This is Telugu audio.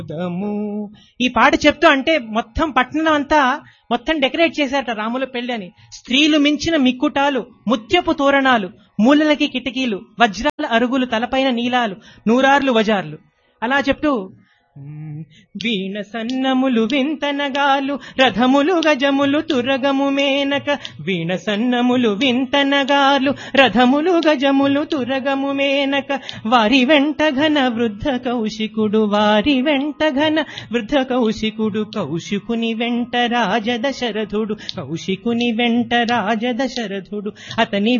దము ఈ పాట చెప్తూ అంటే మొత్తం పట్టణం అంతా మొత్తం డెకరేట్ చేశారట రాముల పెళ్లి అని స్త్రీలు మించిన మిక్కుటాలు ముత్యపు తోరణాలు మూలలకి కిటికీలు వజ్రాల అరుగులు తలపైన నీలాలు నూరార్లు వజార్లు అలా చెప్తూ "మ్మ్, వీణ సన్నములు వింతనగాలు రథములు గజములు తురగము మేనక వీణ సన్నములు వింతనగాలు రథములు గజములు తురగము మేనక వారి వెంట ఘన వృద్ధ కౌశికుడు వారి వెంట ఘన వృద్ధ కౌశికుడు కౌశికుని వెంట రాజదశరథుడు కౌశికుని వెంట రాజదశరథుడు అతని